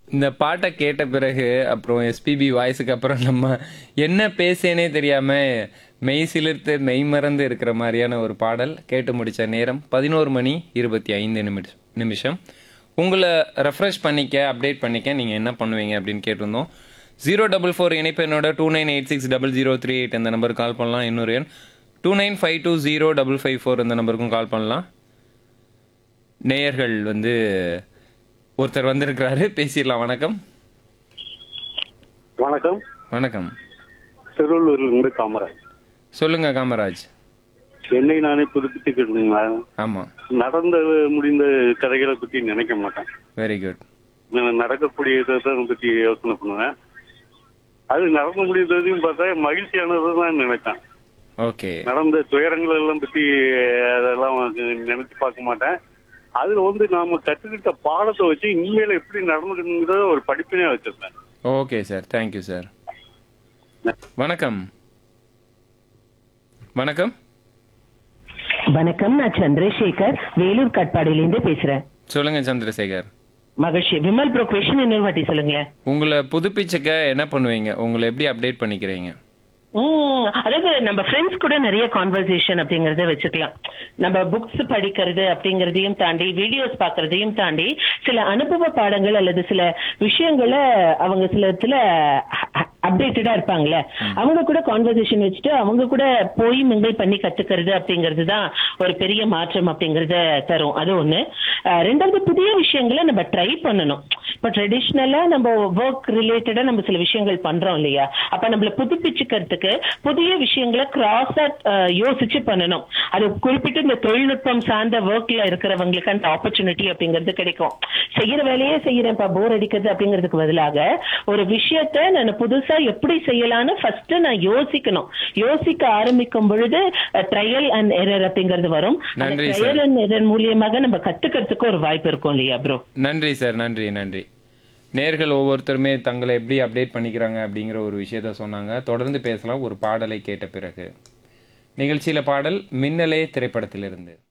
இந்த பாட்டை கேட்ட பிறகு அப்புறம் எஸ்பிபி வாய்ஸுக்கு அப்புறம் நம்ம என்ன பேசேனே தெரியாம மெய் சிலிர்த்து மெய் மறந்து இருக்கிற மாதிரியான ஒரு பாடல் கேட்டு முடிச்ச நேரம் பதினோரு மணி இருபத்தி ஐந்து நிமிஷம் நிமிஷம் உங்களை ரெஃப்ரெஷ் பண்ணிக்க அப்டேட் பண்ணிக்க நீங்கள் என்ன பண்ணுவீங்க அப்படின்னு கேட்டிருந்தோம் ஜீரோ டபுள் ஃபோர் இணைப்பு என்னோட two nine eight six double zero three eight இந்த நம்பருக்கு கால் பண்ணலாம் இன்னொரு எண் two nine five two zero double five four இந்த நம்பருக்கும் கால் பண்ணலாம் நேயர்கள் வந்து ஒருத்தர் வந்திருக்கிறாரு பேசிடலாம் வணக்கம் வணக்கம் வணக்கம் திருவள்ளூர்லேருந்து காமராஜ் சொல்லுங்க காமராஜ் என்னை நானே புதுப்பித்துக்கிட்டுங்களா ஆமா நடந்த முடிந்த கதைகளை பற்றி நினைக்க மாட்டேன் வெரி குட் நான் நடக்கக்கூடியதை தான் பற்றி யோசனை பண்ணுவேன் அது நடக்க முடிந்ததையும் பார்த்தா மகிழ்ச்சியானதை தான் நினைப்பேன் ஓகே நடந்த துயரங்கள் எல்லாம் பற்றி அதெல்லாம் நினைச்சு பார்க்க மாட்டேன் அதுல வந்து நாம கற்றுக்கிட்ட பாடத்தை வச்சு இனிமேல் எப்படி நடந்துக்கணுங்கிறத ஒரு படிப்பினே வச்சிருப்பேன் ஓகே சார் தேங்க்யூ சார் வணக்கம் வணக்கம் வணக்கம் நான் சந்திரசேகர் வேலூர் கட்பாடியிலேருந்து பேசுறேன் சொல்லுங்க சந்திரசேகர் மகிழ்ச்சி விமல் ப்ரோ கொஷின் இன்னொரு வாட்டி சொல்லுங்களேன் உங்களை புதுப்பிச்சுக்க என்ன பண்ணுவீங்க உங்களை எப்படி அப்டேட் பண்ணிக்கிறீங்க ம், அதாவது நம்ம ஃப்ரெண்ட்ஸ் கூட நிறைய கான்வர்சேஷன் அப்படிங்கறத வச்சுக்கலாம் நம்ம புக்ஸ் படிக்கிறது அப்படிங்கறதையும் தாண்டி வீடியோஸ் பார்க்கறதையும் தாண்டி சில அனுபவ பாடங்கள் அல்லது சில விஷயங்களை அவங்க சில இதுல அப்டேட்டடா இருப்பாங்கல்ல அவங்க கூட கான்வர்சேஷன் வச்சுட்டு அவங்க கூட போய் மிங்கிள் பண்ணி கத்துக்கிறது அப்படிங்கிறது தான் ஒரு பெரிய மாற்றம் அப்படிங்கறத தரும் அது ஒண்ணு அஹ், ரெண்டாவது புதிய விஷயங்களை நம்ம ட்ரை பண்ணணும் இப்ப ட்ரெடிஷ்னலா நம்ம ஒர்க் ரிலேட்டடா நம்ம சில விஷயங்கள் பண்றோம் இல்லையா அப்ப நம்மள புதுப்பிச்சுக்கிறதுக்கு புதிய விஷயங்களை கிராஸா யோசிச்சு பண்ணணும் அது குறிப்பிட்டு இந்த தொழில்நுட்பம் சார்ந்த ஒர்க்ல இருக்கிறவங்களுக்கு அந்த ஆப்பர்ச்சுனிட்டி அப்படிங்கிறது கிடைக்கும் செய்யற வேலையே செய்யறேன்ப்பா போர் அடிக்கிறது அப்படிங்கிறதுக்கு பதிலாக ஒரு விஷயத்த நான் புதுசா எப்படி செய்யலாம்னு ஃபர்ஸ்ட் நான் யோசிக்கணும் யோசிக்க ஆரம்பிக்கும் பொழுது ட்ரையல் அண்ட் எரர் அப்படிங்கிறது வரும் நன்றி sir. ட்ரையல் அண்ட் எரர் மூலியமாக நம்ம கத்துக்கிறதுக்கு ஒரு வாய்ப்பு இருக்கும் இல்லையா ப்ரோ நன்றி சார் நன்றி நன்றி நேர்கள் ஒவ்வொருத்தருமே தங்களை எப்படி அப்டேட் பண்ணிக்கிறாங்க அப்படிங்கிற ஒரு விஷயத்த சொன்னாங்க தொடர்ந்து பேசலாம் ஒரு பாடலை கேட்ட பிறகு நிகழ்ச்சியில பாடல் மின்னலே திரைப்படத்திலிருந்து